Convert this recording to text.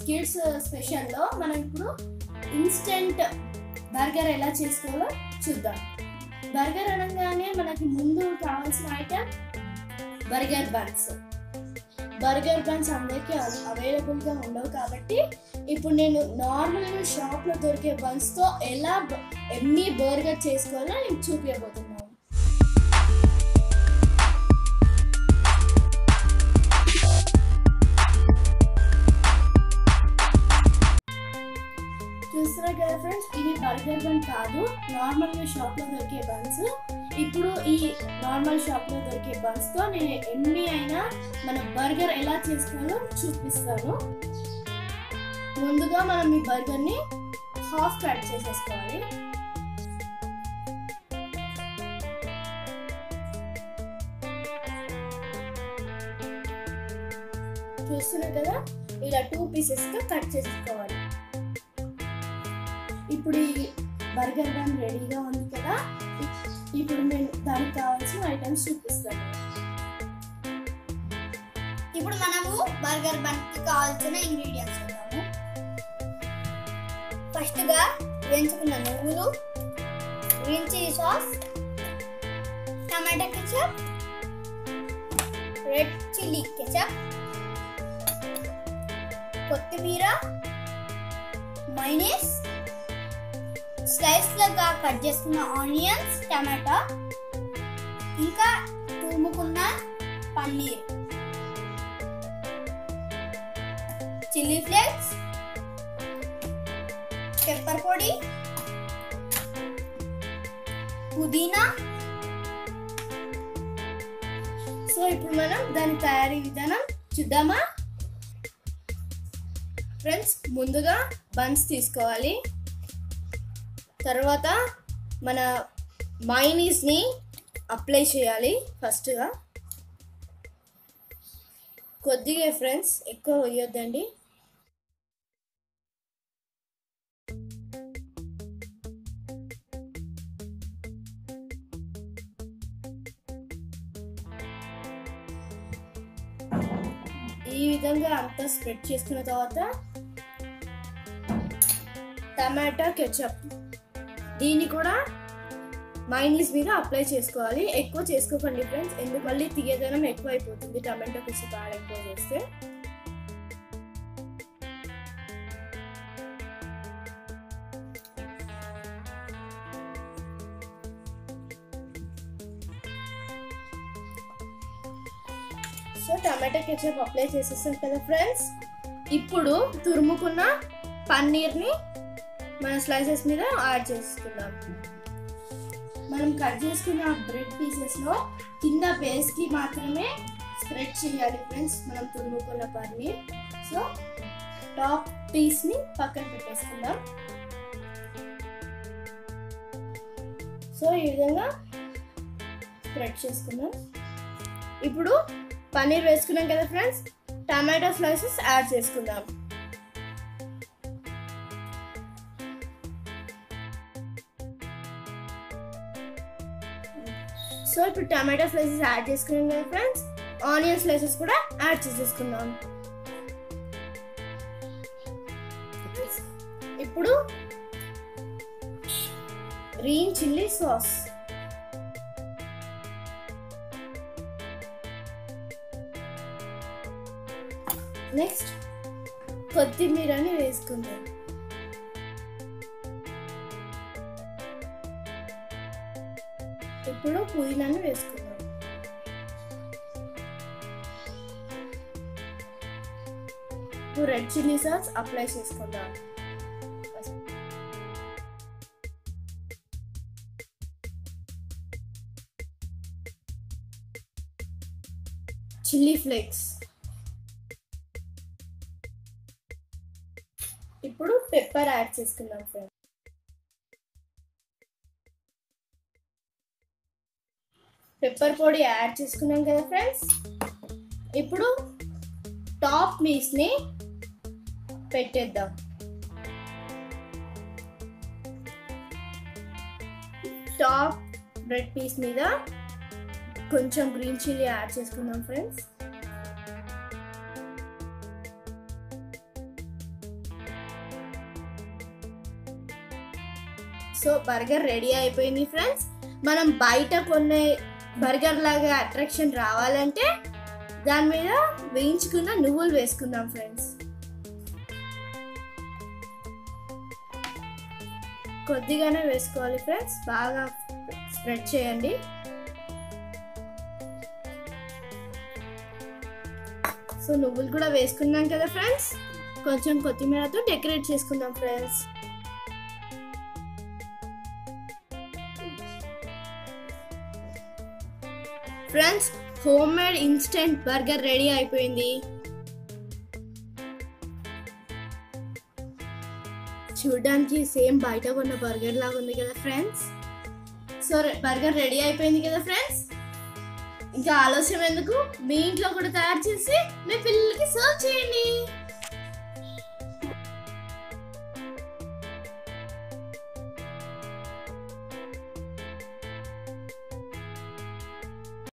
kids స్పెషల్లో మనం ఇప్పుడు instant burger ఎలా చేసుకోవాలో చూద్దాం బర్గర్ అనగానే మనకి ముందు కావాల్సిన item burger buns burger buns అందరికీ అవైలబుల్గా ఉండవు కాబట్టి ఇప్పుడు నేను నార్మల్గా షాప్లో దొరికే బన్స్తో ఎలా ఎమ్మి బర్గర్ చేసుకోవాలో నేను చూపించబోతున్నాను చూస్తున్నారు కదా ఫ్రెండ్స్ ఇది బర్గర్ బన్ కాదు నార్మల్గా షాప్లో దొరికే బన్స్ ఇప్పుడు ఈ నార్మల్ షాప్లో దొరికే బన్స్తో నేను ఎన్ని అయినా మన బర్గర్ ఎలా చేసుకోవాలో చూపిస్తాను ముందుగా మనం ఈ బర్గర్ని హాఫ్ కట్ చేసేసుకోవాలి చూస్తున్నారు కదా ఇలా టూ పీసెస్గా కట్ చేసుకోవాలి ఇప్పుడు ఈ బర్గర్ బన్ రెడీగా ఉంది కదా ఇప్పుడు నేను దానికి కావాల్సిన ఐటమ్స్ చూపిస్తాను ఇప్పుడు మనము బర్గర్ బన్ కి కావాల్సిన ఇంగ్రీడియంట్స్ చూద్దాము ఫస్ట్ గా వేయించుకున్న నువ్వులు గ్రీన్ చిల్లీ సాస్ టమాటా కెచప్ రెడ్ చిల్లీ కెచప్ కొత్తిమీర మైనస్ స్లైస్ లాగా కట్ చేసుకున్న ఆనియన్స్ టమాటా ఇంకా తురుముకున్న పన్నీర్ చిల్లీ ఫ్లేక్స్ పెప్పర్ పొడి పుదీనా సో ఇప్పుడు మనం దాని తయారీ విధానం చూద్దామా ఫ్రెండ్స్ ముందుగా బన్స్ తీసుకోవాలి తర్వాత మన మైనీస్ని అప్లై చేయాలి ఫస్ట్గా కొద్దిగా ఫ్రెండ్స్ ఎక్కువ వేయొద్దండి ఈ విధంగా అంతా స్ప్రెడ్ చేసుకున్న తర్వాత టమాటా కెచప్ దీన్ని కూడా మైనీస్ మీద అప్లై చేసుకోవాలి ఎక్కువ చేసుకోకండి ఫ్రెండ్స్ ఎందుకు మళ్ళీ తీయదనం ఎక్కువ అయిపోతుంది టమాటో కెచప్ యాడ్ ఎక్కువ చేస్తే సో టమాటా కెచప్ అప్లై చేసేసాం కదా ఫ్రెండ్స్ ఇప్పుడు తురుముకున్న పన్నీర్ని మన స్లైసెస్ మీద యాడ్ చేసుకుందాం మనం కట్ చేసుకున్న బ్రెడ్ పీసెస్లో కింద బేస్కి మాత్రమే స్ప్రెడ్ చేయాలి ఫ్రెండ్స్ మనం తురుముకున్న పన్నీర్ సో టాప్ పీస్ని పక్కన పెట్టేసుకుందాం సో ఈ విధంగా స్ప్రెడ్ చేసుకుందాం ఇప్పుడు పన్నీర్ వేసుకున్నాం కదా ఫ్రెండ్స్ టమాటో స్లైసెస్ యాడ్ చేసుకుందాం సో ఇప్పుడు టమాటో స్లైసెస్ యాడ్ చేసుకున్నాం కదా ఫ్రెండ్స్ ఆనియన్ స్లైసెస్ కూడా యాడ్ చేసేసుకుందాం ఇప్పుడు గ్రీన్ చిల్లీ సాస్ నెక్స్ట్ కొత్తిమీరని వేసుకుందాం ఇప్పుడు పుదీనాను వేసుకుందాం ఇప్పుడు రెడ్ చిల్లీ సాస్ అప్లై చేసుకుందాం చిల్లీ ఫ్లేక్స్ ఇప్పుడు పెప్పర్ యాడ్ చేసుకుందాం ఫ్రెండ్స్ పెప్పర్ పొడి యాడ్ చేసుకున్నాం కదా ఫ్రెండ్స్ ఇప్పుడు టాప్ పీస్ని పెట్టేద్దాం టాప్ బ్రెడ్ పీస్ మీద కొంచెం గ్రీన్ చిల్లీ యాడ్ చేసుకుందాం ఫ్రెండ్స్ సో బర్గర్ రెడీ అయిపోయింది ఫ్రెండ్స్ మనం బయట కొనే బర్గర్ లాగా అట్రాక్షన్ రావాలంటే దాని మీద వేయించుకున్న నువ్వులు వేసుకుందాం ఫ్రెండ్స్ కొద్దిగానే వేసుకోవాలి ఫ్రెండ్స్ బాగా స్ప్రెడ్ చేయండి సో నువ్వులు కూడా వేసుకున్నాం కదా ఫ్రెండ్స్ కొంచెం కొత్తిమీరతో డెకరేట్ చేసుకుందాం friends friends home made instant burger ready అయిపోయింది చూడడానికి సేమ్ బయట కొన్న బర్గర్ లాగా ఉంది కదా ఫ్రెండ్స్ సో బర్గర్ రెడీ అయిపోయింది కదా ఫ్రెండ్స్ ఇంకా ఆలస్యం ఎందుకు మీ ఇంట్లో కూడా తయారు చేసి మీ పిల్లలకి సర్వ్ చేయండి